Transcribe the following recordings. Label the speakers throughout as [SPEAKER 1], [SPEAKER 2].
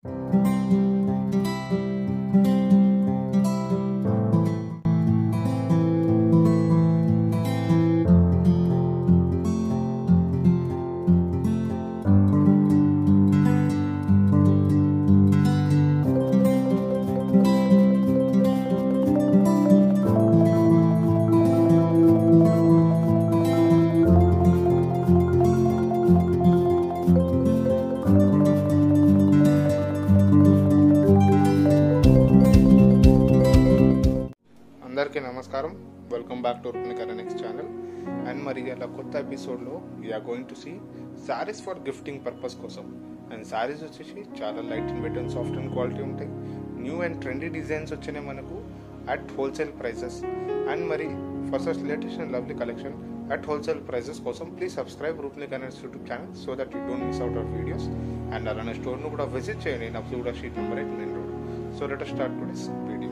[SPEAKER 1] అందరికీ నమస్కారం welcome back to రుక్నికర నెక్స్ట్ ఛానల్ అండ్ మరి ఇలా కొత్త ఎపిసోడ్లో we're going to see saris for gifting purpose కోసం అండ్ శారీస్ వచ్చేసి చాలా light and weight and soft and quality ఉంటాయి న్యూ అండ్ ట్రెండీ డిజైన్స్ వచ్చినాయి మనకు అట్ హోల్సేల్ ప్రైసెస్ అండ్ మరి for such latest and lovely collection at wholesale prices కోసం please subscribe Roopni connects YouTube channel so that you don't miss out our videos and అలానే స్టోర్ను కూడా visit చేయండి నా కూడా షీట్ number eight main road so let start today's video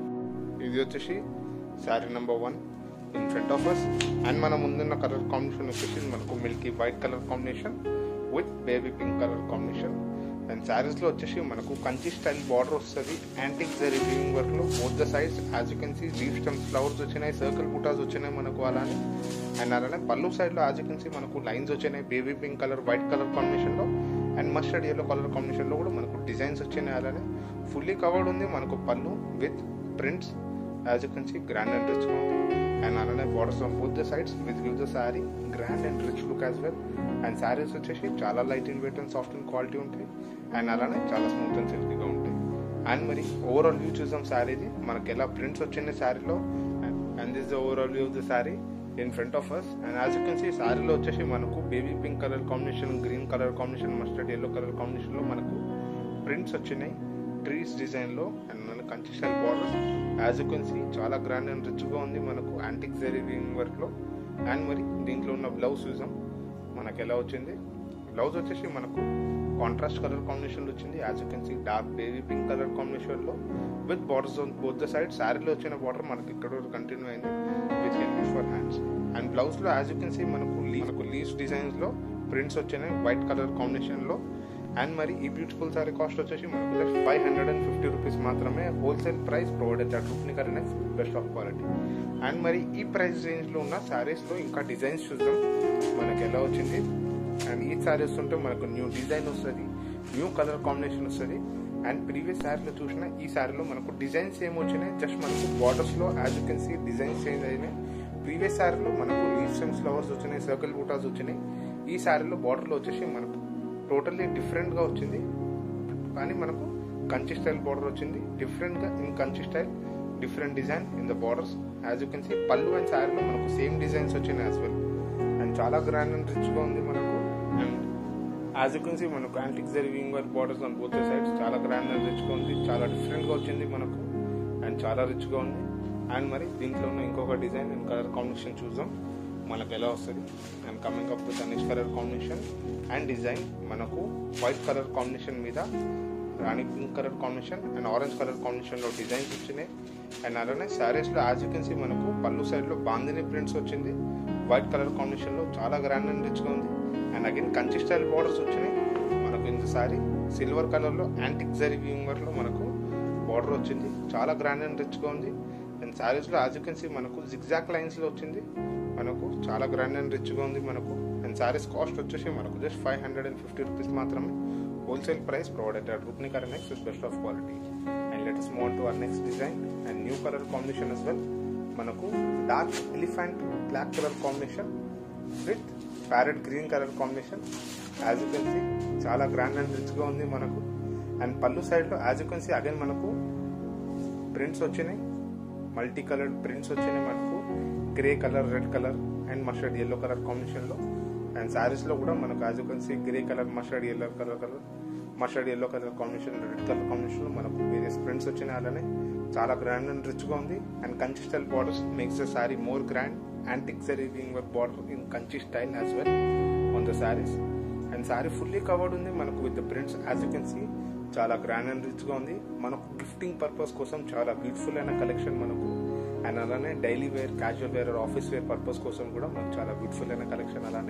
[SPEAKER 1] ఇది వచ్చేసి sari number one in front of us and మన ముందున్న కలర్ కాంబినేషన్ వచ్చేసి మనకు milky white colour combination with baby pink colour combination and శారీస్లో వచ్చేసి మనకు కంచి స్టైల్ బార్డర్ వస్తుంది యాంటిక్ జరీ వీవింగ్ వర్క్లో both the sides as you can see leave stems flowers వచ్చినాయి సర్కిల్ బుటాస్ వచ్చినాయి మనకు అలానే అండ్ అలానే పళ్ళు సైడ్లో యాజ్ యూ కెన్ సీ మనకు లైన్స్ వచ్చినాయి baby pink colour white colour కాంబినేషన్లో అండ్ మస్టర్డ్ ఎల్లో కలర్ కాంబినేషన్లో కూడా మనకు డిజైన్స్ వచ్చినాయి అలానే ఫుల్లీ కవర్డ్ ఉంది మనకు pallu with prints as you can see grand and rich ఉంది అండ్ అలానే borders on both the sides with give the sari grand and rich look as well and saris వచ్చేసి చాలా light in weight and soft and quality ఉంటాయి and అలానే చాలా smooth and సిల్కీగా ఉంటాయి and మరి ఓవరాల్ వ్యూ చూసాం శారీది మనకి ఎలా ప్రింట్స్ వచ్చినాయి శారీలో and this the overall view of the sari in front of us and as you can see శారీలో వచ్చేసి మనకు baby pink colour combination green colour combination mustard yellow colour కాంబినేషన్లో మనకు ప్రింట్స్ వచ్చినాయి ట్రీస్ డిజైన్లో అండ్ మన Kanchi style borders as you can see చాలా grand and రిచ్గా ఉంది మనకు యాంటిక్ జరీ వీవింగ్ వర్క్లో అండ్ మరి దీంట్లో ఉన్న బ్లౌజ్ చూసాం మనకు ఎలా వచ్చింది బ్లౌజ్ వచ్చేసి మనకు కాంట్రాస్ట్ కలర్ కాంబినేషన్లో వచ్చింది as you can see dark baby pink colour కాంబినేషన్లో with borders on both the side శారీలో వచ్చిన బార్డర్ మనకి ఇక్కడ వరకు కంటిన్యూ అయింది with can use for hands and బ్లౌజ్లో యాజ్ యూ కెన్ సీ మనకు మనకు లీవ్స్ డిజైన్స్లో ప్రింట్స్ వచ్చినాయి వైట్ కలర్ కాంబినేషన్లో అండ్ మరి ఈ బ్యూటిఫుల్ సారీ కాస్ట్ వచ్చేసి మనకు just five hundred and fifty rupees మాత్రమే wholesale price provide that Roopni కరెన్స్ బెస్ట్ ఆఫ్ క్వాలిటీ అండ్ మరి ఈ ప్రైస్ రేంజ్లో ఉన్న శారీస్లో ఇంకా డిజైన్స్ చూద్దాం మనకి ఎలా వచ్చింది అండ్ ఈ శారీస్ ఉంటే మనకు న్యూ డిజైన్ వస్తుంది న్యూ కలర్ కాంబినేషన్ వస్తుంది అండ్ ప్రీవియస్ శారీలో చూసిన ఈ శారీలో మనకు డిజైన్స్ ఏమి వచ్చినాయి జస్ట్ మనకు బార్డర్స్లో as you can see designs change అయినాయి ప్రీవియస్ శారీలో మనకు లీవ్ స్టెమ్స్ ఫ్లవర్స్ వచ్చినాయి సర్కిల్ బూటాస్ వచ్చినాయి ఈ శారీలో బార్డర్లో వచ్చేసి మనకు టోటల్లీ డిఫరెంట్గా వచ్చింది కానీ మనకు కంచి స్టైల్ బార్డర్ వచ్చింది డిఫరెంట్గా in Kanchi style different design in the borders as you can see pallu and శారీలో మనకు సేమ్ డిజైన్స్ వచ్చినాయి యాజ్ వెల్ అండ్ చాలా గ్రాండ్ అండ్ రిచ్గా ఉంది మనకు and as you can see మనకు antique zari weaving work borders on both sides చాలా grand and రిచ్గా ఉంది చాలా డిఫరెంట్గా వచ్చింది మనకు అండ్ చాలా రిచ్గా ఉంది అండ్ మరి దీంట్లో ఉన్న ఇంకొక డిజైన్ అండ్ కలర్ కాంబినేషన్ చూద్దాం మనకు ఎలా వస్తుంది and coming up with next colour combination and design మనకు వైట్ కలర్ కాంబినేషన్ మీద Rani pink colour combination and orange colour కాంబినేషన్లో డిజైన్స్ వచ్చినాయి అండ్ అలానే శారీస్లో యాజ్ యూ కెన్ సీ మనకు పళ్ళు సైడ్లో బాందిని ప్రింట్స్ వచ్చింది వైట్ కలర్ కాంబినేషన్లో చాలా గ్రాండ్ అండ్ రిచ్గా ఉంది and again Kanchi style borders వచ్చినాయి మనకు ఇంత శారీ సిల్వర్ కలర్లో యాంటిక్ జరీ వీవర్లో మనకు బార్డర్ వచ్చింది చాలా గ్రాండ్ అండ్ రిచ్గా ఉంది అండ్ శారీస్లో యాజ్ యూ కెన్ సీ మనకు జిగ్జాక్ లైన్స్లో వచ్చింది మనకు చాలా గ్రాండ్ అండ్ రిచ్గా ఉంది మనకు అండ్ శారీస్ కాస్ట్ వచ్చేసి మనకు just five hundred and fifty rupees మాత్రమే wholesale price provided at Roopnikar next is best of quality and let's move to our next design and new colour combination as well మనకు dark elephant black colour combination with parrot green colour combination as you can see చాలా grand and రిచ్గా ఉంది మనకు and pallu సైడ్లో as you can see again మనకు prints వచ్చినాయి multi coloured prints వచ్చినాయి మనకు grey colour red colour and mustard yellow colour కాంబినేషన్లో అండ్ శారీస్లో కూడా మనకు as you can see grey colour mustard yellow colour colour mustard yellow colour combination red colour కాంబినేషన్లో మనకు వేరియస్ ప్రింట్స్ వచ్చినాయి అలానే చాలా గ్రాండ్ అండ్ రిచ్గా ఉంది and Kanchi style borders makes the sari more grand antique zari weaving work border in Kanchi style as well on the saris and sari fully covered ఉంది మనకు with the prints as you can see చాలా grand and రిచ్గా ఉంది మనకు gifting purpose కోసం చాలా beautiful అయిన collection మనకు అండ్ అలానే daily wear casual wear office wear purpose కోసం కూడా మనకు చాలా బ్యూటిఫుల్ అయిన కలెక్షన్ అలానే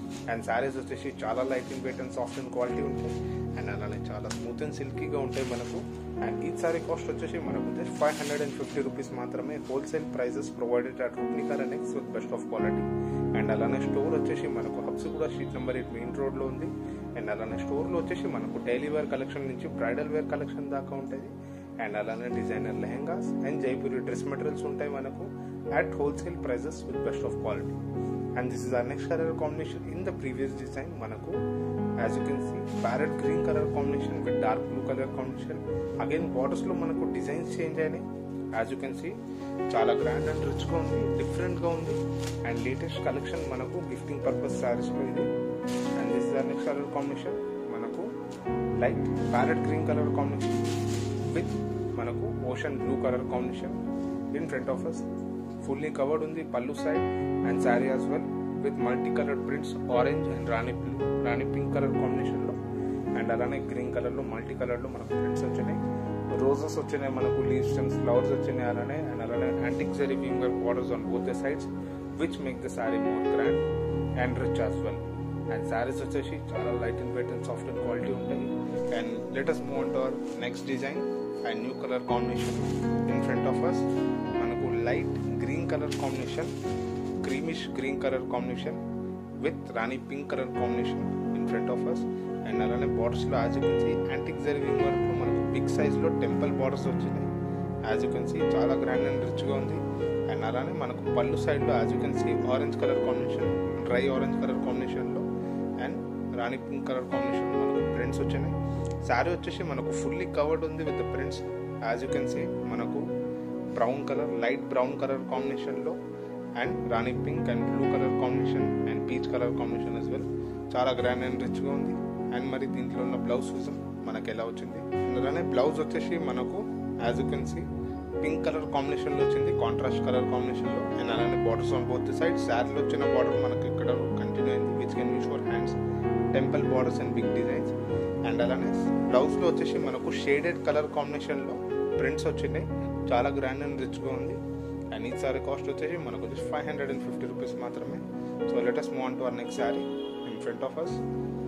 [SPEAKER 1] అండ్ శారీస్ వచ్చేసి చాలా light in weight and soft and quality ఉంటాయి అండ్ అలానే చాలా స్మూత్ అండ్ సిల్కీగా ఉంటాయి మనకు అండ్ ఈ సారీ కాస్ట్ వచ్చేసి మనకు just five hundred and fifty rupees మాత్రమే wholesale prices provided at Roopnikar and ఎక్స్ with best of quality and అలానే స్టోర్ వచ్చేసి మనకు హబ్స్ కూడా స్ట్రీట్ నెంబర్ ఎయిట్ మెయిన్ రోడ్లో ఉంది అండ్ అలానే స్టోర్లో వచ్చేసి మనకు డైలీ వేర్ కలెక్షన్ నుంచి బ్రైడల్ వేర్ కలెక్షన్ దాకా ఉంటుంది అండ్ అలానే designer lehengas and Jaipuri dress materials ఉంటాయి మనకు at wholesale prices with best of quality and this is are next colour combination in the previous design మనకు as you can see parrot green colour combination with dark blue colour combination again borders లో మనకు designs change అయినాయి as you can see చాలా grand and రిచ్గా ఉంది డిఫరెంట్గా ఉంది and latest collection మనకు గిఫ్టింగ్ పర్పస్ శారీస్లో ఇది and this is are next colour combination మనకు light parrot green colour combination with మనకు ocean blue colour combination in front of us fully covered ఉంది pallu side and sari as well with multi colour prints orange and rani blue rani pink colour కాంబినేషన్లో and అలానే green కలర్లో multi కలర్లో మనకు prints వచ్చినాయి roses వచ్చినాయి మనకు లీవ్స్ స్టెమ్స్ ఫ్లవర్స్ వచ్చినాయి అలానే అండ్ అలానే antique zari winger borders on both the sides which make the sari more grand and rich as well and saris వచ్చేసి చాలా light and weight and soft and quality ఉంటాయి and latest move and our next design and new colour combination in front of us మనకు light green colour combination creamish green colour combination with rani pink colour combination in front of us and అలానే బార్డర్స్లో as you can see antique zari weaving వరకు మనకు big సైజ్లో temple borders వచ్చినాయి as you can see చాలా grand and రిచ్గా ఉంది and అలానే మనకు పళ్ళు సైడ్లో as you can see orange colour combination dry orange colour కాంబినేషన్లో and rani pink colour combination మనకు ప్రింట్స్ వచ్చినాయి శారీ వచ్చేసి మనకు ఫుల్లీ కవర్డ్ ఉంది with prints as you can see మనకు brown colour light brown colour కాంబినేషన్లో and rani pink and blue colour combination and peach colour combination as well చాలా grand and రిచ్గా ఉంది అండ్ మరి దీంట్లో ఉన్న బ్లౌజ్ చూసాం మనకు ఎలా వచ్చింది అలానే బ్లౌజ్ వచ్చేసి మనకు as you can see pink colour కాంబినేషన్లో వచ్చింది కాంట్రాస్ట్ కలర్ కాంబినేషన్లో అండ్ అలానే బార్డర్స్ ఆన్ బోత్ సైడ్ శారీలో వచ్చిన బార్డర్ మనకు ఇక్కడ కంటిన్యూ అయింది which can use for hands temple borders and big designs and అలానే బ్లౌజ్లో వచ్చేసి మనకు షేడెడ్ కలర్ కాంబినేషన్లో ప్రింట్స్ వచ్చినాయి చాలా గ్రాండ్ అండ్ రిచ్గా ఉంది అండ్ ఈ సారీ కాస్ట్ వచ్చేసి మనకు just five hundred and fifty rupees మాత్రమే so latest move on to our next sari in front of us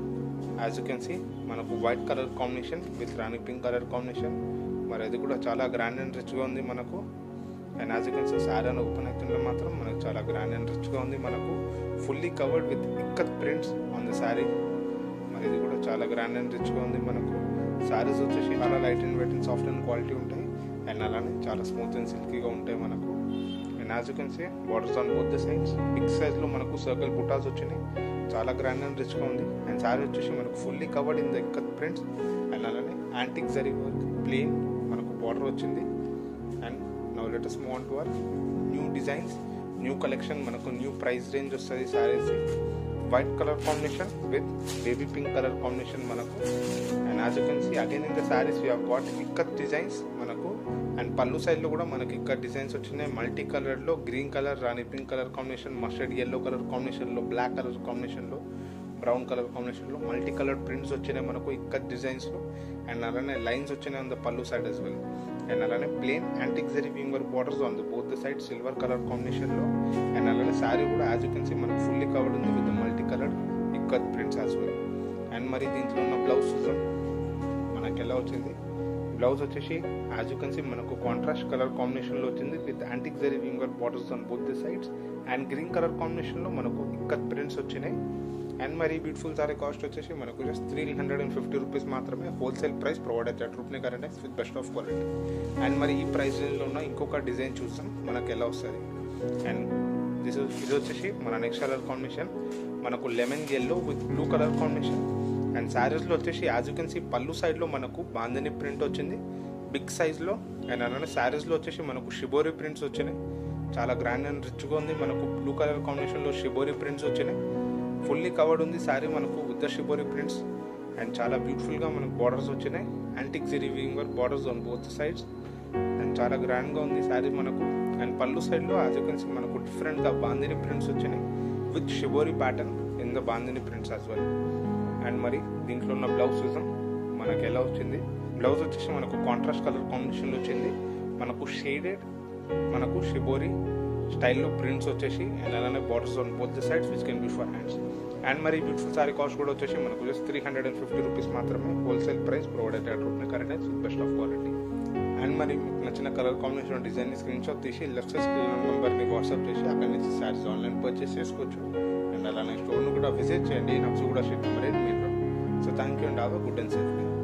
[SPEAKER 1] as you can see మనకు white colour combination with rani pink colour combination మరి అది కూడా చాలా grand and రిచ్గా ఉంది మనకు and as you can see sari అని ఓపెన్ అవుతుంటే మాత్రం మనకు చాలా గ్రాండ్ అండ్ రిచ్గా ఉంది మనకు fully covered with ikat prints on the sari మరి ఇది కూడా చాలా గ్రాండ్ అండ్ రిచ్గా ఉంది మనకు శారీస్ వచ్చేసి చాలా light and weight and soft and quality ఉంటాయి అండ్ అలానే చాలా స్మూత్ అండ్ సిల్కీగా ఉంటాయి మనకు and as you can see borders on both the sides big సైజ్లో మనకు సర్కిల్ బుటాస్ వచ్చినాయి చాలా గ్రాండ్ అండ్ రిచ్గా ఉంది అండ్ శారీ వచ్చేసి మనకు fully covered in the ikat prints and అలానే యాంటిక్ జరీ వర్క్ ప్లెయిన్ మనకు బార్డర్ వచ్చింది and now latest move on to our new designs new collection మనకు న్యూ ప్రైస్ రేంజ్ వస్తుంది saris white colour combination with baby pink colour combination మనకు and as you can see again in the saris we have got ikat designs మనకు and pallu సైడ్లో కూడా మనకి ఇక్కడ designs వచ్చినాయి multi కలర్లో green colour rani pink colour combination mustard yellow colour కాంబినేషన్లో black colour కాంబినేషన్లో బ్రౌన్ కలర్ కాంబినేషన్లో మల్టీ కలర్ ప్రింట్స్ వచ్చినాయి మనకు ఇక్కడ డిజైన్స్లో అండ్ అలానే లైన్స్ వచ్చినాయి on the pallu side as well and అలానే plain antique zari winger borders on the both the side silver colour కాంబినేషన్లో అండ్ అలానే శారీ కూడా యాజ్ యూ కెన్ సీ మనకు ఫుల్లీ కవర్డ్ ఉంది with multi colour ikat prints as well and మరి దీంట్లో ఉన్న blouse చూద్దాం మనకి ఎలా వచ్చింది బ్లౌజ్ వచ్చేసి యాజ్ యూ కెన్ సీ మనకు కాంట్రాస్ట్ కలర్ కాంబినేషన్లో వచ్చింది with antique zari winger borders on both the sides and green colour కాంబినేషన్లో మనకు ఇక్కత్ ప్రింట్స్ వచ్చినాయి అండ్ మరి బ్యూటిఫుల్ సారీ కాస్ట్ వచ్చేసి మనకు just three hundred and fifty rupees మాత్రమే హోల్సేల్ ప్రైస్ ప్రొవైడ్ అవుతాయి rupee current with best of quality and మరి ఈ ప్రైస్ రేంజ్లో ఉన్న ఇంకొక డిజైన్ చూస్తాం మనకు ఎలా వస్తుంది అండ్ దిస్ ఇది వచ్చేసి మన నెక్స్ట్ కలర్ కాంబినేషన్ మనకు lemon yellow with blue colour combination and శారీస్లో వచ్చేసి as you can see pallu సైడ్లో మనకు బాందని ప్రింట్ వచ్చింది బిగ్ సైజ్లో అండ్ అలానే శారీస్లో వచ్చేసి మనకు షిబోరి ప్రింట్స్ వచ్చినాయి చాలా గ్రాండ్ అండ్ రిచ్గా ఉంది మనకు బ్లూ కలర్ కాంబినేషన్లో షిబోరి ప్రింట్స్ వచ్చినాయి ఫుల్లీ కవర్డ్ ఉంది శారీ మనకు with the shibori prints and చాలా బ్యూటిఫుల్గా మనకు బార్డర్స్ వచ్చినాయి antique zari winger borders on both sides and చాలా గ్రాండ్గా ఉంది శారీ మనకు అండ్ పళ్ళు సైడ్లో యాజ్ యూ కెన్ సీ మనకు డిఫరెంట్గా బాందిని ప్రింట్స్ వచ్చినాయి with shibori pattern in the bandhani prints as well and మరి దీంట్లో ఉన్న బ్లౌజ్ చూసాం మనకి ఎలా వచ్చింది బ్లౌజ్ వచ్చేసి మనకు కాంట్రాస్ట్ కలర్ కాంబినేషన్లో వచ్చింది మనకు షేడెడ్ మనకు షిబోరి స్టైల్లో ప్రింట్స్ వచ్చేసి అండ్ అలానే borders on both the sides which can be for hands and మరి బ్యూటిఫుల్ సారీ కాస్ట్ కూడా వచ్చేసి మనకు just three hundred and fifty rupees మాత్రమే wholesale price provided at rupee current with best of quality and మరి మీకు నచ్చిన colour combination design screen shot తీసి left side screen నెంబర్ని వాట్సాప్ చేసి అక్కడి నుంచి శారీస్ ఆన్లైన్ పర్చేస్ చేసుకోవచ్చు అండ్ అలానే స్టోర్ను కూడా విజిట్ చేయండి నబ్స్ కూడా షీట్ నెంబర్ ఎయిట్ మీరు so thank you and have good and safe